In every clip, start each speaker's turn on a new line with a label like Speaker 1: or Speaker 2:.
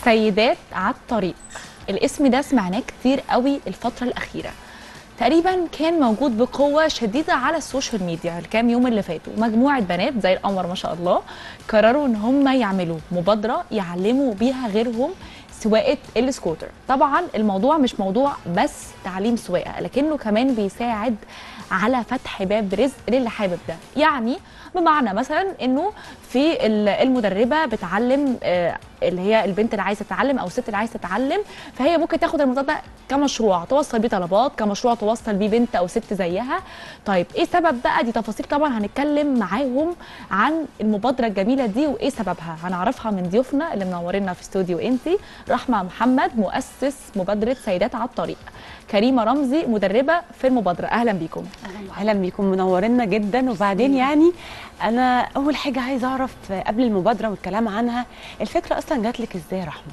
Speaker 1: سيدات على الطريق الاسم ده سمعناه كتير قوي الفترة الأخيرة تقريبا كان موجود بقوة شديدة على السوشيال ميديا الكام يوم اللي فاتوا مجموعة بنات زي القمر ما شاء الله قرروا ان هم يعملوا مبادرة يعلموا بيها غيرهم سواقة السكوتر طبعا الموضوع مش موضوع بس تعليم سواقة لكنه كمان بيساعد على فتح باب رزق للي حابب ده يعني بمعنى مثلا انه في ال- المدربه بتعلم آه، اللي هي البنت اللي عايزه تتعلم او الست اللي عايزه تتعلم فهي ممكن تاخد الموضوع ده كمشروع توصل بيه طلبات كمشروع توصل بيه بنت او ست زيها طيب ايه سبب بقى دي تفاصيل طبعا هنتكلم معاهم عن المبادره الجميله دي وايه سببها هنعرفها من ضيوفنا اللي منورينا في استوديو انتي رحمه محمد مؤسس مبادره سيدات على الطريق كريمه رمزي مدربه في المبادره اهلا بيكم
Speaker 2: اهلا بيكم منورنا جدا وبعدين يعني انا اول حاجه عايزه اعرف قبل المبادره والكلام عنها الفكره اصلا جات لك ازاي يا رحمه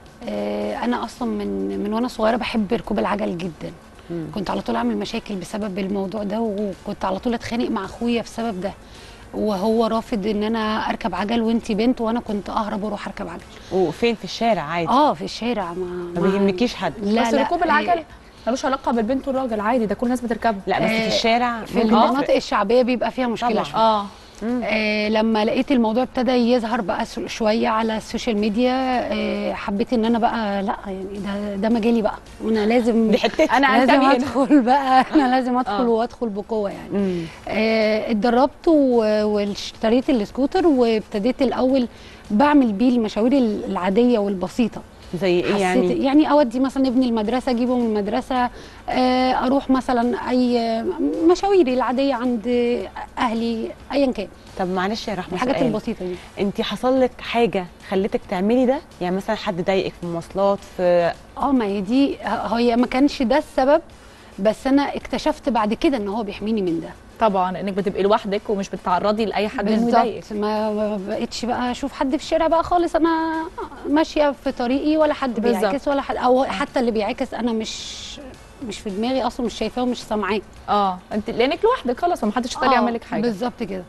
Speaker 3: آه، انا اصلا من من وانا صغيره بحب ركوب العجل جدا
Speaker 2: مم.
Speaker 3: كنت على طول اعمل مشاكل بسبب الموضوع ده وكنت على طول اتخانق مع اخويا بسبب ده وهو رافض ان انا اركب عجل وانتي بنت وانا كنت اهرب واروح اركب عجل
Speaker 2: وفين في الشارع عادي
Speaker 3: اه في الشارع ما
Speaker 2: ما بيهمكيش حد
Speaker 3: لا
Speaker 1: بس
Speaker 3: لا
Speaker 1: ركوب العجل ملوش علاقه بالبنت والراجل عادي ده كل الناس بتركبه
Speaker 2: لا بس في
Speaker 3: آه،
Speaker 2: الشارع
Speaker 3: في
Speaker 2: ممكن
Speaker 3: المناطق
Speaker 2: تفرق.
Speaker 3: الشعبيه بيبقى فيها مشكله
Speaker 2: طبعاً.
Speaker 3: شويه
Speaker 1: اه
Speaker 2: مم.
Speaker 3: آه لما لقيت الموضوع ابتدى يظهر بقى س- شويه على السوشيال ميديا آه حبيت ان انا بقى لا يعني ده ده مجالي بقى وانا لازم
Speaker 2: دي حتتي
Speaker 1: انا
Speaker 3: لازم
Speaker 1: انتمي هنا.
Speaker 3: ادخل بقى انا لازم ادخل
Speaker 1: آه.
Speaker 3: وادخل بقوه يعني
Speaker 2: مم.
Speaker 3: آه، اتدربت و- واشتريت السكوتر وابتديت الاول بعمل بيه المشاوير العاديه والبسيطه
Speaker 2: زي ايه
Speaker 3: حسيت
Speaker 2: يعني
Speaker 3: يعني اودي مثلا ابني المدرسه اجيبه من المدرسه آه، اروح مثلا اي مشاويري العاديه عند اهلي ايا كان
Speaker 2: طب معلش يا رحمه
Speaker 3: الحاجات
Speaker 2: سؤال.
Speaker 3: البسيطه دي
Speaker 2: انت حصل لك حاجه خلتك تعملي ده يعني مثلا حد ضايقك في المواصلات في
Speaker 3: اه ما هي دي هي ما كانش ده السبب بس انا اكتشفت بعد كده ان هو بيحميني من ده
Speaker 1: طبعا انك بتبقي لوحدك ومش بتتعرضي لاي حد انه يضايقك
Speaker 3: بالظبط ما ما بقتش بقى اشوف حد في الشارع بقى خالص انا ماشيه في طريقي ولا حد
Speaker 1: بالظبط.
Speaker 3: بيعاكس ولا حد او حتى اللي بيعاكس انا مش مش في دماغي اصلا مش شايفاه ومش سامعاه
Speaker 1: اه انت لانك لوحدك خلاص ما حدش يقدر
Speaker 3: آه،
Speaker 1: يعمل لك حاجه
Speaker 3: بالظبط كده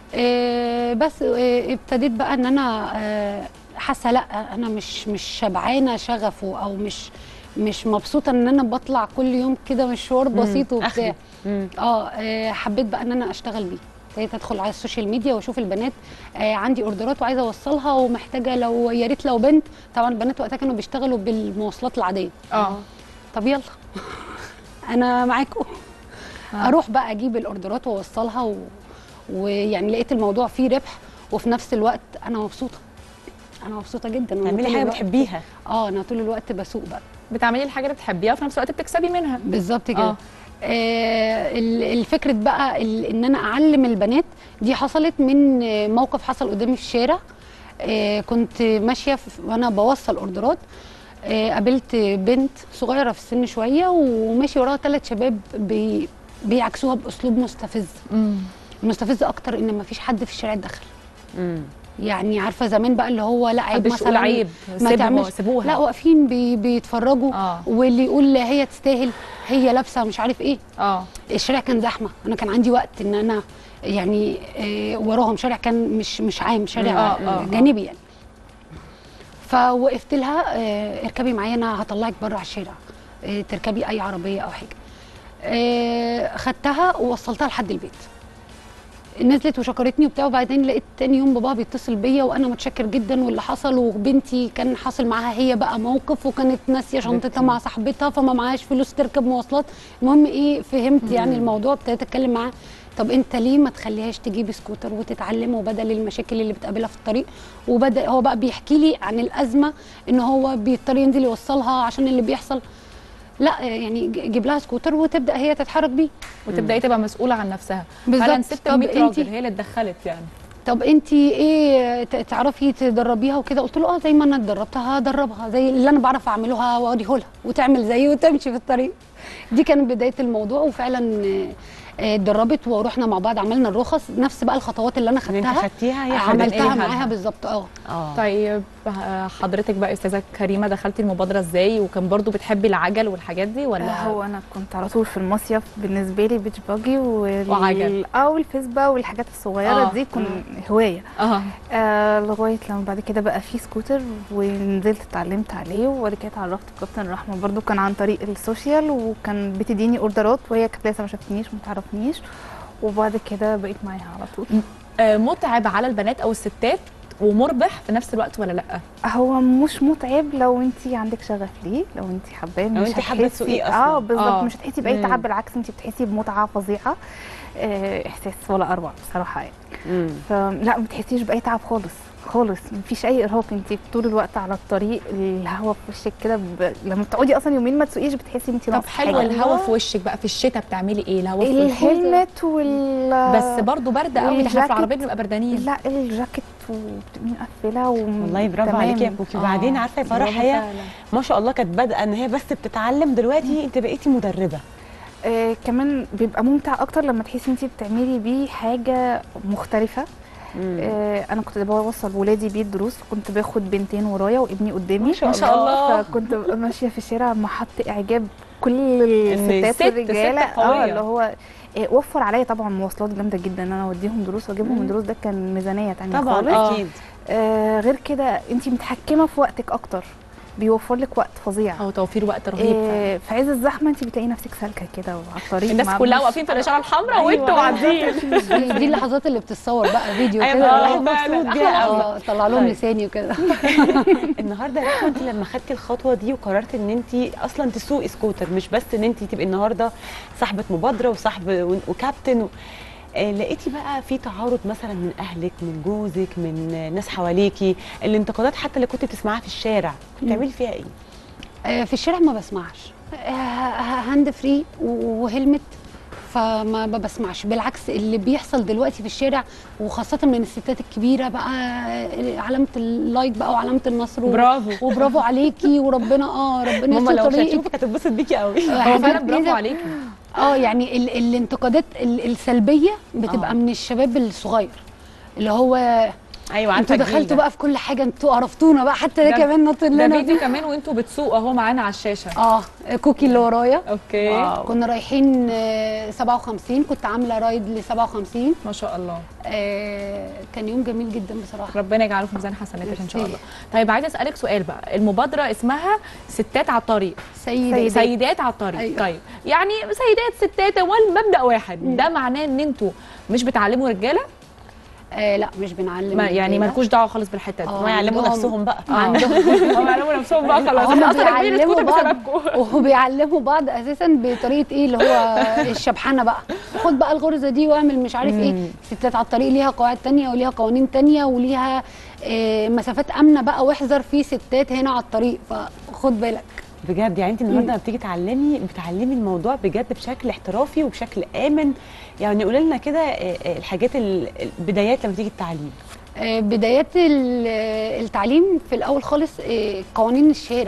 Speaker 3: آه بس آه ابتديت بقى ان انا آه حاسه لا انا مش مش شبعانه شغفه او مش مش مبسوطه ان انا بطلع كل يوم كده مشوار بسيط وبتاع
Speaker 2: أخري. مم.
Speaker 3: اه آه، حبيت بقى ان انا اشتغل بيه ابتديت ادخل على السوشيال ميديا واشوف البنات آه عندي اوردرات وعايزه اوصلها ومحتاجه لو يا ريت لو بنت طبعا البنات وقتها كانوا بيشتغلوا بالمواصلات العاديه
Speaker 1: اه
Speaker 3: طب يلا انا معاكم
Speaker 1: آه.
Speaker 3: اروح بقى اجيب الاوردرات واوصلها و... ويعني لقيت الموضوع فيه ربح وفي نفس الوقت انا مبسوطه انا مبسوطه جدا وأنا
Speaker 2: تعملي
Speaker 3: طول
Speaker 2: حاجه
Speaker 3: الوقت-
Speaker 2: بتحبيها
Speaker 3: اه انا طول الوقت بسوق بقى
Speaker 1: بتعملي الحاجه اللي بتحبيها وفي نفس الوقت بتكسبي منها
Speaker 3: بالظبط كده
Speaker 1: آه.
Speaker 3: آه ال- الفكرة بقى ال- ان انا اعلم البنات دي حصلت من آه، موقف حصل قدامي في الشارع آه كنت ماشيه في- وانا بوصل اوردرات آه قابلت بنت صغيره في السن شويه وماشي وراها ثلاث شباب بي بيعكسوها باسلوب مستفز
Speaker 1: امم
Speaker 3: المستفز اكتر ان مفيش حد في الشارع دخل
Speaker 2: مم.
Speaker 3: يعني عارفه زمان بقى اللي هو لا عيب
Speaker 1: محدش يقول
Speaker 3: مثلا
Speaker 1: عيب
Speaker 3: ما
Speaker 1: سيبوا
Speaker 3: تعملش
Speaker 1: سيبوها
Speaker 3: لا واقفين بي بيتفرجوا
Speaker 1: اه
Speaker 3: واللي يقول هي تستاهل هي لابسه مش عارف ايه
Speaker 1: اه
Speaker 3: الشارع كان زحمه انا كان عندي وقت ان انا يعني آه، وراهم شارع كان مش مش عام شارع
Speaker 1: آه،
Speaker 3: آه
Speaker 1: آه، آه.
Speaker 3: جانبي يعني فوقفت لها آه، اركبي معايا انا هطلعك بره على الشارع آه، تركبي اي عربيه او حاجه آه، خدتها ووصلتها لحد البيت نزلت وشكرتني وبتاع وبعدين لقيت تاني يوم باباها بيتصل بيا وانا متشكر جدا واللي حصل وبنتي كان حاصل معاها هي بقى موقف وكانت ناسيه شنطتها
Speaker 2: حبيبتي.
Speaker 3: مع صاحبتها فما معهاش فلوس تركب مواصلات المهم ايه فهمت يعني الموضوع ابتديت اتكلم معاه طب انت ليه ما تخليهاش تجيب سكوتر وتتعلم وبدل المشاكل اللي بتقابلها في الطريق وبدا هو بقى بيحكي لي عن الازمه ان هو بيضطر ينزل يوصلها عشان اللي بيحصل لا يعني ج- جيب لها سكوتر وتبدا هي تتحرك بيه
Speaker 1: وتبداي تبقى مسؤوله عن نفسها
Speaker 3: بالظبط.
Speaker 1: فعلا ست
Speaker 3: طب
Speaker 1: 100
Speaker 3: انتي-
Speaker 1: راجل هي اللي اتدخلت يعني
Speaker 3: طب انت ايه ت- تعرفي تدربيها وكده قلت له اه زي ما انا اتدربتها هدربها زي اللي انا بعرف اعمله واوريه لها وتعمل زيي وتمشي في الطريق دي كانت بدايه الموضوع وفعلا آه، آه، اتدربت ورحنا مع بعض عملنا الرخص نفس بقى الخطوات اللي انا
Speaker 2: اللي انت
Speaker 3: خدتها
Speaker 2: خدتيها هي
Speaker 3: عملتها
Speaker 1: خدتها.
Speaker 3: معاها بالظبط اه
Speaker 2: اه
Speaker 1: طيب آه، حضرتك بقى استاذه كريمه دخلتي المبادره ازاي وكان برضو بتحبي العجل والحاجات دي ولا
Speaker 4: هو انا كنت على طول في المصيف بالنسبه لي بيتش باجي وال...
Speaker 1: وعجل.
Speaker 4: اه والفيسبا والحاجات الصغيره
Speaker 1: آه.
Speaker 4: دي كن هوايه
Speaker 1: اه
Speaker 4: آه لغايه لما بعد كده بقى في سكوتر ونزلت اتعلمت عليه وبعد كده اتعرفت بكابتن رحمه برضو كان عن طريق السوشيال وكان بتديني اوردرات وهي كانت لسه ما شافتنيش وما تعرفنيش وبعد كده بقيت معاها على طول
Speaker 1: آه، متعب على البنات او الستات ومربح في نفس الوقت ولا لا
Speaker 4: هو مش متعب لو انت عندك شغف ليه لو انت حباه
Speaker 2: لو
Speaker 4: مش
Speaker 2: انت حابة
Speaker 4: هتحسي-
Speaker 2: تسوقيه أصلاً.
Speaker 4: اه بالظبط
Speaker 1: آه.
Speaker 4: مش هتحسي باي
Speaker 2: مم.
Speaker 4: تعب بالعكس انت بتحسي بمتعه فظيعه آه احساس ولا اروع بصراحه يعني
Speaker 2: مم.
Speaker 4: فلا ما بتحسيش باي تعب خالص خالص مفيش اي ارهاق انت طول الوقت على الطريق الهواء في وشك كده ب... لما بتقعدي اصلا يومين ما تسوقيش بتحسي انت
Speaker 1: طب
Speaker 4: ناقص
Speaker 1: حلو
Speaker 4: حاجة.
Speaker 1: الهوا في وشك بقى في الشتاء بتعملي ايه الهوا في وشك
Speaker 4: الهلمت وال
Speaker 1: بس برضو برد قوي ده احنا في
Speaker 4: والجاكيت.
Speaker 1: العربيه بنبقى بردانين
Speaker 4: لا الجاكيت وبتبقي مقفله و...
Speaker 2: والله برافو
Speaker 4: تمام.
Speaker 2: عليكي يا كوكي وبعدين
Speaker 1: آه،
Speaker 2: عارفه يا فرح
Speaker 1: برافو
Speaker 2: هي
Speaker 1: فعلاً.
Speaker 2: ما شاء الله كانت بادئه ان هي بس بتتعلم دلوقتي انت بقيتي مدربه
Speaker 4: آه كمان بيبقى ممتع اكتر لما تحسي انت بتعملي بيه حاجه مختلفه
Speaker 2: مم.
Speaker 4: آه انا كنت بوصل ولادي بيه الدروس كنت باخد بنتين ورايا وابني قدامي
Speaker 2: ما شاء
Speaker 1: ما شاء الله
Speaker 4: فكنت ببقى ماشيه في الشارع محط اعجاب كل
Speaker 2: إن
Speaker 4: الستات
Speaker 1: الست-
Speaker 4: والرجاله
Speaker 1: ست قوية.
Speaker 4: اه اللي هو آه، وفر عليا طبعا مواصلات جامده جدا ان انا اوديهم دروس واجيبهم
Speaker 2: مم.
Speaker 4: من دروس ده كان ميزانيه تانية
Speaker 2: طبعا
Speaker 4: خالص
Speaker 1: آه.
Speaker 2: اكيد
Speaker 4: آه غير كده انت متحكمه في وقتك اكتر بيوفر لك وقت فظيع
Speaker 1: هو توفير وقت رهيب فعلاً.
Speaker 4: آه في عز الزحمه انت بتلاقي نفسك سالكه كده وعلى الطريق
Speaker 1: الناس
Speaker 4: مع-
Speaker 1: كلها
Speaker 4: مش-
Speaker 1: واقفين في الاشاره الحمراء
Speaker 4: أيوة.
Speaker 1: وانتوا معديين
Speaker 3: دي, دي اللحظات اللي بتتصور بقى فيديو
Speaker 2: أيوة،
Speaker 3: كده
Speaker 2: الواحد
Speaker 3: الواحد
Speaker 2: مبسوط بيها قوي.
Speaker 3: اه طلع لهم
Speaker 2: طيب.
Speaker 3: لساني وكده
Speaker 2: النهارده يا رحمه انت لما خدتي الخطوه دي وقررت ان انت اصلا تسوقي سكوتر مش بس ان انت تبقي النهارده صاحبه مبادره وصاحب وكابتن و... آه، لقيتي بقى في تعارض مثلا من اهلك من جوزك من آه، ناس حواليكي الانتقادات حتى اللي كنت بتسمعها في الشارع كنت بتعملي فيها ايه؟
Speaker 3: آه، في الشارع ما بسمعش آه، هاند فري وهلمت فما ما بسمعش بالعكس اللي بيحصل دلوقتي في الشارع وخاصة من الستات الكبيرة بقى آه، علامة اللايك بقى وعلامة النصر و-
Speaker 1: برافو
Speaker 3: وبرافو عليكي وربنا اه ربنا
Speaker 2: ماما
Speaker 3: يستر
Speaker 2: لو مش
Speaker 3: طريقك
Speaker 2: هتشوفك هتتبسط بيكي قوي
Speaker 3: آه،
Speaker 1: هو
Speaker 3: حاجات
Speaker 1: فعلا برافو
Speaker 3: كده.
Speaker 1: عليكي
Speaker 3: اه يعني ال الانتقادات ال السلبية بتبقى
Speaker 1: آه.
Speaker 3: من الشباب الصغير اللي هو
Speaker 2: ايوه عارفه
Speaker 3: انتوا
Speaker 2: الجيل
Speaker 3: دخلتوا
Speaker 2: ده.
Speaker 3: بقى في كل حاجة انتوا قرفتونا بقى حتى ده
Speaker 1: ده-
Speaker 3: كمان نط
Speaker 1: ده
Speaker 3: لنا
Speaker 1: فيديو كمان وانتوا بتسوقوا اهو معانا على الشاشه
Speaker 3: اه كوكي اللي ورايا
Speaker 1: اوكي
Speaker 2: واو.
Speaker 3: كنا رايحين آه، 57 كنت عامله رايد ل 57
Speaker 1: ما شاء الله
Speaker 3: آه، كان يوم جميل جدا بصراحه
Speaker 1: ربنا يجعله في ميزان حسناتك ان شاء
Speaker 3: ميرسي.
Speaker 1: الله طيب عايزه اسالك سؤال بقى المبادره اسمها ستات على الطريق
Speaker 3: سيدة
Speaker 4: سيدات.
Speaker 1: سيدات على الطريق
Speaker 3: أيوة.
Speaker 1: طيب يعني سيدات ستات هو المبدا واحد ده معناه ان انتوا مش بتعلموا رجاله
Speaker 3: آه لا مش بنعلم
Speaker 1: ما يعني
Speaker 3: الرجالة.
Speaker 1: مالكوش دعوه خالص بالحته دي
Speaker 3: آه.
Speaker 2: ما يعلموا
Speaker 3: عندهم-
Speaker 2: نفسهم بقى
Speaker 1: عندهم هم يعلموا نفسهم بقى خلاص
Speaker 3: هم
Speaker 1: احنا اصلا راكبين
Speaker 3: بيعلموا
Speaker 1: السكوتر
Speaker 3: بعض
Speaker 1: بسببكم
Speaker 3: وبيعلموا بعض اساسا بطريقه ايه اللي هو الشبحانه بقى خد بقى الغرزه دي واعمل مش عارف ايه ستات على الطريق ليها قواعد تانية وليها قوانين تانية وليها آه، مسافات امنه بقى واحذر في ستات هنا على الطريق فخد بالك
Speaker 2: بجد يعني انت النهارده لما بتيجي تعلمي بتعلمي الموضوع بجد بشكل احترافي وبشكل امن يعني قولي لنا كده آه، آه، الحاجات ال- البدايات لما تيجي التعليم
Speaker 3: آه، بدايات ال- التعليم في الاول خالص آه، قوانين الشارع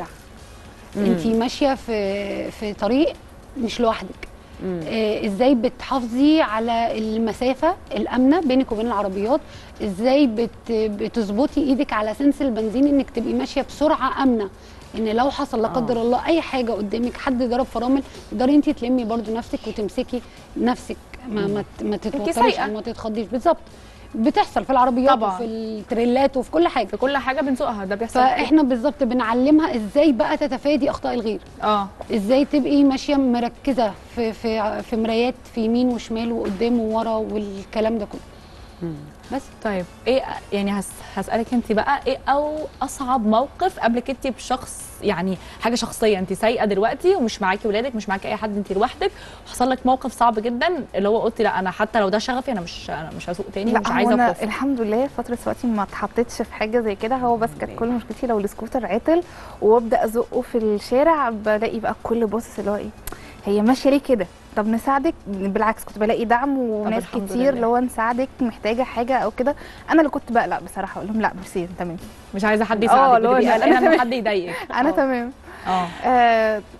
Speaker 3: انت ماشيه في في طريق مش لوحدك آه، ازاي بتحافظي على المسافه الامنه بينك وبين العربيات ازاي بت بتظبطي ايدك على سنس البنزين انك تبقي ماشيه بسرعه امنه ان لو حصل لا قدر الله اي حاجه قدامك حد ضرب فرامل تقدري انت تلمي برضو نفسك وتمسكي نفسك ما ما, ت- ما تتوتريش
Speaker 1: سايقة.
Speaker 3: او ما تتخضيش بالظبط بتحصل في العربيات
Speaker 1: طبعاً.
Speaker 3: وفي التريلات وفي كل حاجه
Speaker 1: في كل حاجه بنسوقها ده بيحصل
Speaker 3: فاحنا بالظبط بنعلمها ازاي بقى تتفادي اخطاء الغير
Speaker 1: اه
Speaker 3: ازاي تبقي ماشيه مركزه في في في مرايات في يمين وشمال وقدام وورا والكلام ده كله بس
Speaker 1: طيب ايه يعني هس هسالك انت بقى ايه او اصعب موقف قابلك انت بشخص يعني حاجه شخصيه انت سايقه دلوقتي ومش معاكي ولادك مش معاكي اي حد انت لوحدك وحصل لك موقف صعب جدا اللي هو قلتي لا انا حتى لو ده شغفي انا مش انا مش هسوق تاني
Speaker 4: لا
Speaker 1: ومش
Speaker 4: هو
Speaker 1: عايزه
Speaker 4: انا
Speaker 1: اقف
Speaker 4: الحمد لله فتره سواقتي ما اتحطيتش في حاجه زي كده هو بس كانت كل مشكلتي لو السكوتر عطل وابدا ازقه في الشارع بلاقي بقى الكل باصص اللي هو ايه هي ماشيه ليه كده طب نساعدك بالعكس كنت بلاقي دعم وناس
Speaker 1: الحمد
Speaker 4: كتير
Speaker 1: لله.
Speaker 4: اللي هو نساعدك محتاجه حاجه او كده انا اللي كنت بقلق بصراحه اقول لهم لا ميرسي تمام
Speaker 1: مش عايزه حد
Speaker 4: آه،
Speaker 1: يساعدك
Speaker 4: اللي هو
Speaker 1: بتبقي
Speaker 4: لا،
Speaker 1: قلقانه
Speaker 4: أنا
Speaker 1: ان حد يضايقك
Speaker 4: انا
Speaker 1: آه.
Speaker 4: تمام
Speaker 1: اه
Speaker 4: آه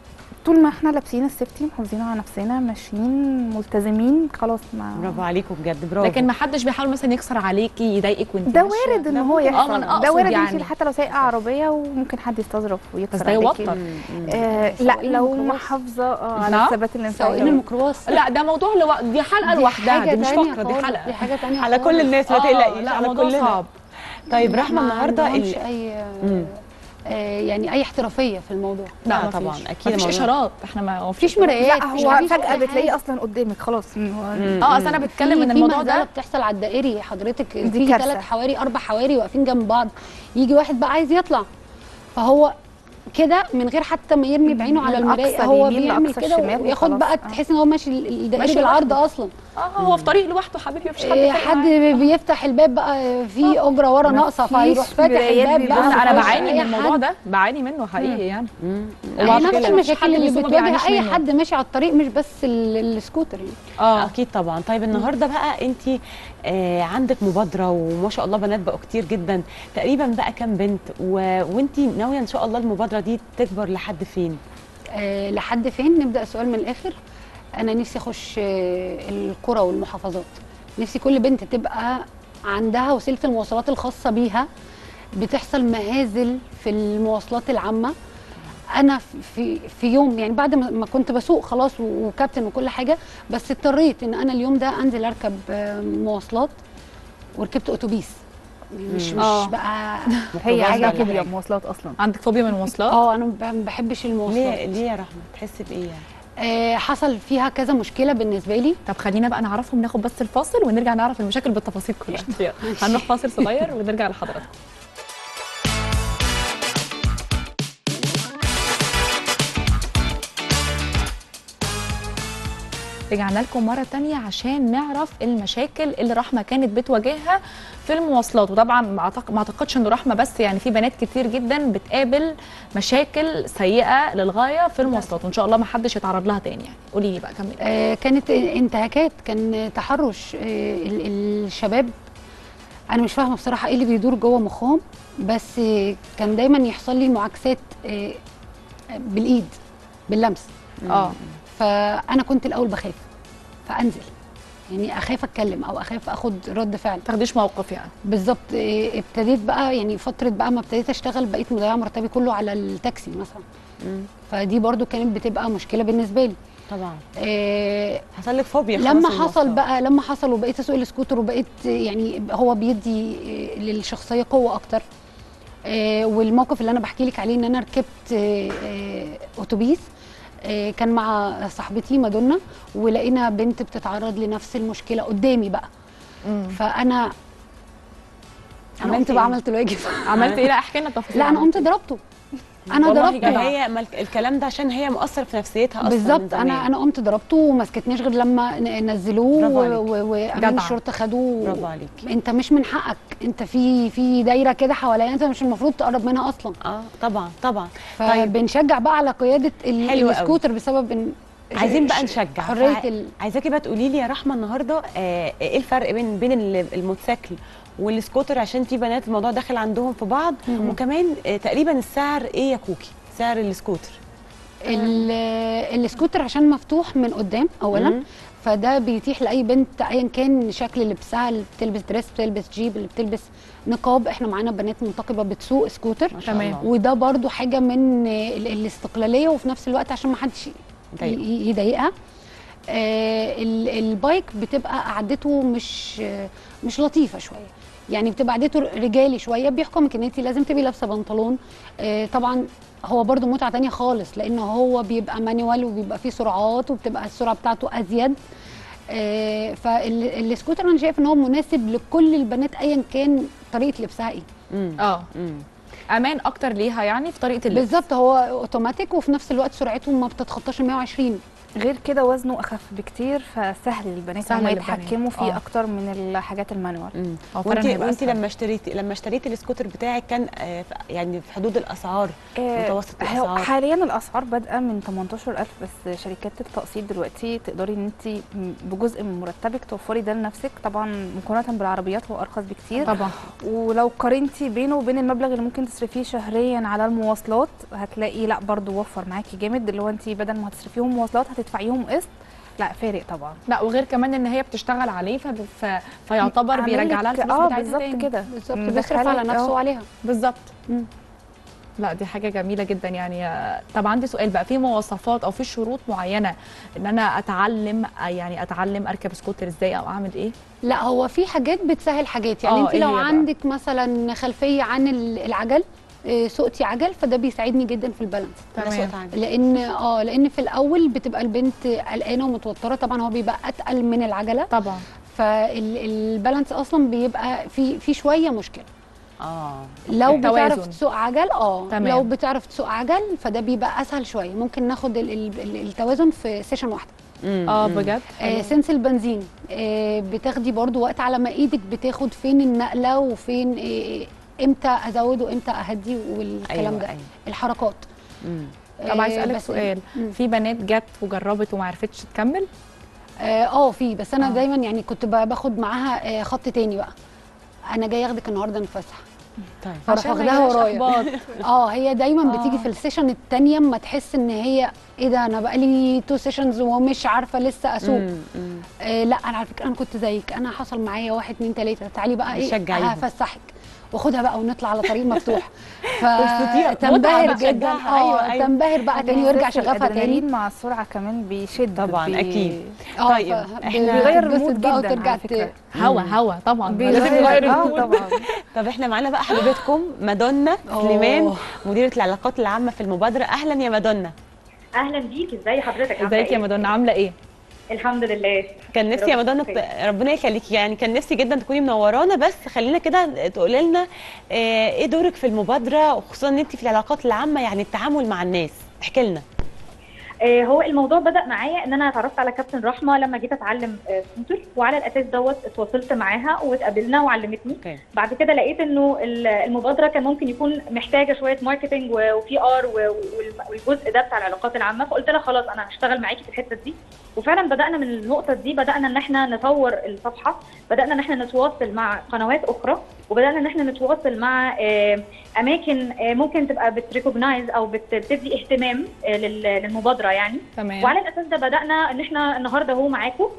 Speaker 4: طول ما احنا لابسين السيفتي محافظين على نفسنا ماشيين ملتزمين خلاص ما
Speaker 2: برافو عليكم بجد برافو
Speaker 1: لكن ما حدش بيحاول مثلا يكسر عليكي يضايقك وانت
Speaker 4: ده
Speaker 1: ماشية.
Speaker 4: وارد ان
Speaker 1: ده
Speaker 4: هو
Speaker 1: ممكن- اه ما
Speaker 4: يحصل
Speaker 1: انا اقصد
Speaker 4: ده وارد
Speaker 1: يعني
Speaker 4: يمشي حتى لو سايقه عربيه وممكن حد يستظرف
Speaker 1: بس
Speaker 4: ويكسر
Speaker 1: ده
Speaker 4: عليكي.
Speaker 1: يوتر
Speaker 2: مم. مم.
Speaker 4: آه لا
Speaker 3: سواقين
Speaker 4: لو
Speaker 3: الميكروباص.
Speaker 4: محافظه اه على
Speaker 1: نعم؟
Speaker 4: الثبات
Speaker 3: سواقين
Speaker 4: الانفعالي
Speaker 3: الميكروباص
Speaker 1: لا ده موضوع لو... دي حلقه
Speaker 3: دي
Speaker 1: لوحدها
Speaker 3: حاجة
Speaker 1: دي مش
Speaker 3: تانية
Speaker 1: فقره دي
Speaker 3: خالص،
Speaker 1: حلقه
Speaker 3: دي حاجه تانية
Speaker 2: على كل
Speaker 3: خالص.
Speaker 2: الناس ما
Speaker 1: آه،
Speaker 2: تقلقيش
Speaker 1: لا
Speaker 2: على
Speaker 1: موضوع
Speaker 2: كلنا
Speaker 1: صعب
Speaker 2: طيب
Speaker 3: لا،
Speaker 2: رحمه
Speaker 3: ما
Speaker 2: النهارده
Speaker 3: عندهمش
Speaker 2: ال-
Speaker 3: اي
Speaker 2: مم.
Speaker 3: آه، يعني اي احترافيه في الموضوع
Speaker 1: لا
Speaker 2: لا
Speaker 1: مفيش.
Speaker 2: طبعاً، أكيد
Speaker 1: مفيش
Speaker 2: الموضوع-
Speaker 1: اشارات احنا ما
Speaker 3: مفيش مرايات
Speaker 4: لا
Speaker 3: مش
Speaker 4: هو
Speaker 3: مفيش
Speaker 4: فجاه
Speaker 3: أي
Speaker 4: بتلاقيه
Speaker 3: حاجة.
Speaker 4: اصلا قدامك خلاص إن هو-
Speaker 2: مم.
Speaker 1: اه اصل انا بتكلم ان
Speaker 3: في
Speaker 1: الموضوع
Speaker 3: مهزلة
Speaker 1: ده
Speaker 3: بتحصل على الدائري حضرتك
Speaker 4: دي
Speaker 3: في
Speaker 4: كارثة.
Speaker 3: ثلاث حواري اربع حواري واقفين جنب بعض يجي واحد بقى عايز يطلع فهو كده من غير حتى ما يرمي بعينه على
Speaker 4: من
Speaker 3: المرايه
Speaker 4: أقصى
Speaker 3: هو
Speaker 4: اليمين
Speaker 3: بيعمل
Speaker 4: لأقصى
Speaker 3: كده
Speaker 4: الشمال
Speaker 3: وياخد
Speaker 4: وخلاص.
Speaker 3: بقى
Speaker 4: آه.
Speaker 3: تحس ان هو ماشي الدائري
Speaker 1: ماشي
Speaker 3: بالعرض
Speaker 1: لوحده.
Speaker 3: اصلا
Speaker 1: اه هو في طريق لوحده حبيبي مفيش حد
Speaker 3: إيه،
Speaker 1: فارق
Speaker 3: حد
Speaker 1: معاه.
Speaker 3: بيفتح الباب بقى في اجره ورا ناقصه
Speaker 4: مفيش
Speaker 3: فيروح فاتح
Speaker 4: مرايات
Speaker 3: الباب
Speaker 4: بيبص
Speaker 3: بقى
Speaker 1: انا
Speaker 4: على
Speaker 3: مفيش
Speaker 1: بعاني
Speaker 3: أي
Speaker 1: من الموضوع
Speaker 3: حد.
Speaker 1: ده بعاني منه حقيقي يعني
Speaker 2: مم.
Speaker 3: هي
Speaker 1: وبعد
Speaker 3: نفس
Speaker 1: كده مفيش
Speaker 3: المشاكل
Speaker 1: حد
Speaker 3: اللي
Speaker 1: بيسوق ما
Speaker 3: بتواجه
Speaker 1: بيعانيش
Speaker 3: اي
Speaker 1: منه.
Speaker 3: حد ماشي على الطريق مش بس ال- السكوتر يعني
Speaker 1: اه
Speaker 2: اكيد طبعا طيب النهارده بقى انت آه عندك مبادره وما شاء الله بنات بقوا كتير جدا تقريبا بقى كام بنت و... وانت ناويه ان شاء الله المبادره دي تكبر لحد فين
Speaker 3: أه لحد فين نبدا السؤال من الاخر انا نفسي اخش آه، القرى والمحافظات نفسي كل بنت تبقى عندها وسيله المواصلات الخاصه بيها بتحصل مهازل في المواصلات العامه انا في في يوم يعني بعد ما ما كنت بسوق خلاص و- وكابتن وكل حاجه بس اضطريت ان انا اليوم ده انزل اركب آه، مواصلات وركبت اتوبيس مش مش
Speaker 1: آه.
Speaker 3: بقى
Speaker 4: هي
Speaker 2: ميكروباص
Speaker 4: حاجه
Speaker 2: ولا
Speaker 4: كده
Speaker 2: حاجة.
Speaker 4: مواصلات اصلا
Speaker 1: عندك فوبيا من المواصلات
Speaker 3: اه انا ما بحبش المواصلات
Speaker 2: ليه ليه يا رحمه تحسي بايه يعني
Speaker 3: آه حصل فيها كذا مشكله بالنسبه لي
Speaker 1: طب خلينا بقى نعرفهم ناخد بس الفاصل ونرجع نعرف المشاكل بالتفاصيل كلها يلا، هنروح فاصل صغير ونرجع لحضراتكم رجعنا لكم مرة تانية عشان نعرف المشاكل اللي رحمة كانت بتواجهها في المواصلات وطبعا ما أعتق- ما اعتقدش ان رحمة بس يعني في بنات كتير جدا بتقابل مشاكل سيئة للغاية في المواصلات وان شاء الله ما حدش يتعرض لها تاني يعني قولي لي بقى كملي
Speaker 3: آه كانت انتهاكات كان تحرش آه ال- الشباب انا مش فاهمه بصراحه ايه اللي بيدور جوه مخهم بس آه كان دايما يحصل لي معاكسات آه بالايد باللمس
Speaker 1: اه
Speaker 3: فانا كنت الاول بخاف فانزل يعني اخاف اتكلم او اخاف اخد رد فعل
Speaker 1: تاخديش موقف يعني
Speaker 3: بالظبط إيه، ابتديت بقى يعني فتره بقى ما ابتديت اشتغل بقيت مضيعه مرتبي كله على التاكسي مثلا
Speaker 2: مم.
Speaker 3: فدي برضو كانت بتبقى مشكله بالنسبه لي
Speaker 2: طبعا
Speaker 3: إيه،
Speaker 2: حصل لك فوبيا خلاص
Speaker 3: لما
Speaker 2: من
Speaker 3: حصل
Speaker 2: المواصلات.
Speaker 3: بقى لما حصل وبقيت اسوق السكوتر وبقيت يعني هو بيدي إيه، للشخصيه قوه اكتر إيه، والموقف اللي انا بحكي لك عليه ان انا ركبت إيه، إيه، اتوبيس إيه، كان مع صاحبتي مادونا ولقينا بنت بتتعرض لنفس المشكله قدامي بقى فانا انا
Speaker 2: عملتي
Speaker 3: قمت
Speaker 2: إيه؟
Speaker 3: بقى عملت الواجب
Speaker 1: عملت ايه لا احكي لنا التفاصيل
Speaker 3: لا انا قمت ضربته انا
Speaker 1: والله
Speaker 3: ضربته
Speaker 1: جدع.
Speaker 2: هي مل- الكلام ده عشان هي مؤثر في نفسيتها اصلا من
Speaker 3: بالظبط
Speaker 2: زمان.
Speaker 3: انا انا قمت ضربته وما سكتنيش غير لما ن- نزلوه
Speaker 2: برافو
Speaker 3: و-
Speaker 2: عليك.
Speaker 3: و- وامين
Speaker 1: جدع.
Speaker 3: الشرطه خدوه
Speaker 2: برافو عليك
Speaker 3: انت مش من حقك انت في في دايره كده حواليا انت مش المفروض تقرب منها اصلا
Speaker 2: اه طبعا طبعا طيب
Speaker 3: فبنشجع بقى على قياده ال-
Speaker 2: حلو قوي.
Speaker 3: السكوتر بسبب ان
Speaker 2: عايزين بقى
Speaker 3: ش-
Speaker 2: نشجع
Speaker 3: حريه
Speaker 2: فع-
Speaker 3: ال...
Speaker 2: عايزاكي بقى تقولي لي يا رحمه النهارده آه ايه الفرق بين بين ال- الموتوسيكل والسكوتر عشان في بنات الموضوع داخل عندهم في بعض
Speaker 3: مهم.
Speaker 2: وكمان آه تقريبا السعر ايه يا كوكي سعر السكوتر
Speaker 3: ال- السكوتر عشان مفتوح من قدام اولا
Speaker 2: مم.
Speaker 3: فده بيتيح لاي بنت ايا كان شكل لبسها اللي بتلبس دريس بتلبس جيب اللي بتلبس نقاب احنا معانا بنات منتقبه بتسوق سكوتر
Speaker 2: ما شاء
Speaker 1: تمام.
Speaker 2: الله.
Speaker 3: وده برضو حاجه من ال- الاستقلاليه وفي نفس الوقت عشان ما حدش
Speaker 2: ضايقه.
Speaker 3: ي- يضايقها آه ال- البايك بتبقى قعدته مش آه، مش لطيفه شويه يعني بتبقى قعدته رجالي شويه بيحكمك ان انت لازم تبقي لابسه بنطلون آه طبعا هو برضو متعه تانية خالص لان هو بيبقى مانيوال وبيبقى فيه سرعات وبتبقى السرعه بتاعته ازيد آه فالسكوتر انا شايف ان هو مناسب لكل البنات ايا كان طريقه لبسها ايه
Speaker 2: مم.
Speaker 1: اه
Speaker 2: مم.
Speaker 1: امان اكتر ليها يعني في طريقه اللبس
Speaker 3: بالظبط هو اوتوماتيك وفي نفس الوقت سرعته ما بتتخطاش ال 120
Speaker 4: غير كده وزنه اخف بكتير فسهل للبنات
Speaker 1: سهل
Speaker 4: ان هم
Speaker 1: للبنات.
Speaker 4: يتحكموا فيه
Speaker 1: آه.
Speaker 4: اكتر من الحاجات المانوال
Speaker 2: مم.
Speaker 1: هو فعلاً
Speaker 2: وانت
Speaker 1: هيبقى
Speaker 2: وانت
Speaker 1: أسهل.
Speaker 2: لما اشتريتي لما اشتريتي السكوتر بتاعك كان آه، ف- يعني في حدود الاسعار
Speaker 4: آه،
Speaker 2: متوسط
Speaker 4: هو
Speaker 2: الاسعار
Speaker 4: حاليا الاسعار بادئه من 18000 بس شركات التقسيط دلوقتي تقدري ان انت بجزء من مرتبك توفري ده لنفسك طبعا مقارنه بالعربيات هو ارخص بكتير
Speaker 1: طبعا
Speaker 4: ولو قارنتي بينه وبين المبلغ اللي ممكن تصرفيه شهريا على المواصلات هتلاقي لا برضو وفر معاكي جامد اللي هو انت بدل ما هتصرفيهم مواصلات هتدفعيهم قسط لا فارق طبعا
Speaker 1: لا وغير كمان ان هي بتشتغل عليه فب... ف... فيعتبر بيرجع لها
Speaker 4: عامل لك-
Speaker 1: الفلوس
Speaker 4: اه
Speaker 1: بتاعتها
Speaker 4: بالظبط
Speaker 1: تاني.
Speaker 4: كده
Speaker 3: بالظبط
Speaker 4: مدخلك-
Speaker 3: بيصرف على نفسه
Speaker 4: آه.
Speaker 3: وعليها
Speaker 1: بالظبط
Speaker 3: مم.
Speaker 1: لا دي حاجه جميله جدا يعني آه، طب عندي سؤال بقى في مواصفات او في شروط معينه ان انا اتعلم آه، يعني اتعلم اركب سكوتر ازاي او اعمل ايه
Speaker 3: لا هو في حاجات بتسهل حاجات يعني
Speaker 1: آه،
Speaker 3: انت
Speaker 1: إيه
Speaker 3: لو
Speaker 1: هي بقى؟
Speaker 3: عندك مثلا خلفيه عن ال- العجل آه، سوقتي عجل فده بيساعدني جدا في البالانس
Speaker 2: أنا
Speaker 1: تمام.
Speaker 2: سقط عندي.
Speaker 3: لان اه لان في الاول بتبقى البنت قلقانه ومتوتره طبعا هو بيبقى اتقل من العجله
Speaker 1: طبعا
Speaker 3: فالبالانس اصلا بيبقى في في شويه مشكله
Speaker 2: اه
Speaker 3: لو
Speaker 1: أوكي.
Speaker 3: بتعرف
Speaker 1: توازن.
Speaker 3: تسوق عجل اه
Speaker 1: تمام.
Speaker 3: لو بتعرف تسوق عجل فده بيبقى اسهل شويه ممكن ناخد ال- ال- ال- التوازن في سيشن واحده
Speaker 2: مم،
Speaker 1: اه
Speaker 2: مم.
Speaker 1: بجد
Speaker 3: آه سنس البنزين آه بتاخدي برضو وقت على ما ايدك بتاخد فين النقله وفين آه امتى ازود وامتى اهدي والكلام
Speaker 2: أيوة،
Speaker 3: ده
Speaker 2: أيوة.
Speaker 3: الحركات
Speaker 2: مم.
Speaker 1: طب عايز
Speaker 3: آه،
Speaker 1: اسالك
Speaker 3: بس-
Speaker 1: سؤال
Speaker 3: مم.
Speaker 1: في بنات جت وجربت وما عرفتش تكمل
Speaker 3: اه آه، في بس انا
Speaker 1: آه.
Speaker 3: دايما يعني كنت ب- باخد معاها آه خط تاني بقى انا جاي اخدك النهارده نتفسح
Speaker 2: طيب
Speaker 3: فاروح
Speaker 1: عشان ما
Speaker 3: واخداها
Speaker 1: يجيلهاش
Speaker 3: ورايا
Speaker 1: إحباط.
Speaker 3: اه هي دايما
Speaker 1: آه.
Speaker 3: بتيجي في السيشن التانية اما تحس ان هي ايه ده انا بقالي تو سيشنز ومش عارفه لسه اسوق
Speaker 2: مم، مم.
Speaker 3: آه لا انا على فكره انا كنت زيك انا حصل معايا واحد اتنين تلاته تعالي بقى ايه
Speaker 2: بتشجعيهم.
Speaker 3: هفسحك واخدها بقى ونطلع على طريق مفتوح
Speaker 2: تستطيع-
Speaker 3: فتنبهر
Speaker 2: متعة
Speaker 3: جدا
Speaker 2: بتشجعها.
Speaker 3: اه
Speaker 2: أيوة، أيوة.
Speaker 3: تنبهر بقى تاني ويرجع شغفها تاني
Speaker 4: الادرينالين مع السرعه كمان بيشد
Speaker 2: طبعاً،
Speaker 4: بي-
Speaker 2: أكيد.
Speaker 3: اه
Speaker 2: طيب،
Speaker 3: ف-
Speaker 2: إحنا-
Speaker 4: بيغير
Speaker 3: بتتبسط
Speaker 4: المود
Speaker 3: بقى
Speaker 4: جدا
Speaker 3: وترجع
Speaker 4: على فكرة.
Speaker 3: ت-
Speaker 1: هوا هوا طبعا لازم
Speaker 4: بيغير
Speaker 1: نغير
Speaker 4: اه
Speaker 1: المود
Speaker 4: طبعا
Speaker 2: طب احنا معانا بقى حبيبتكم مادونا
Speaker 3: أوه.
Speaker 2: سليمان مديره العلاقات العامه في المبادره اهلا يا مادونا
Speaker 5: اهلا بيك ازاي حضرتك عاملة
Speaker 1: ازيك يا
Speaker 5: إيه؟
Speaker 1: مدن عامله ايه
Speaker 5: الحمد لله
Speaker 2: كان نفسي يا
Speaker 5: ربنا
Speaker 2: مادونا
Speaker 5: يخليك.
Speaker 2: ت- ربنا يخليكي يعني كان نفسي جدا تكوني منورانا بس خلينا كده تقولي لنا آه، ايه دورك في المبادره وخصوصا ان انت في العلاقات العامه يعني التعامل مع الناس احكي لنا
Speaker 5: آه هو الموضوع بدا معايا ان انا اتعرفت على كابتن رحمه لما جيت اتعلم آه، سكوتر وعلى الاساس دوت اتواصلت معاها واتقابلنا وعلمتني
Speaker 2: اوكي
Speaker 5: بعد كده لقيت انه ال- المبادره كان ممكن يكون محتاجه شويه ماركتنج و- وبي ار و- والم- والجزء ده بتاع العلاقات العامه فقلت لها خلاص انا هشتغل معاكي في الحته دي وفعلا بدانا من النقطه دي بدانا ان احنا نطور الصفحه بدانا ان احنا نتواصل مع قنوات اخرى وبدانا ان احنا نتواصل مع آه، اماكن آه، ممكن تبقى بتريكوجنايز او بت- بتدي اهتمام آه، لل- للمبادره يعني
Speaker 1: تمام
Speaker 5: وعلى الاساس ده بدانا ان احنا النهارده اهو معاكم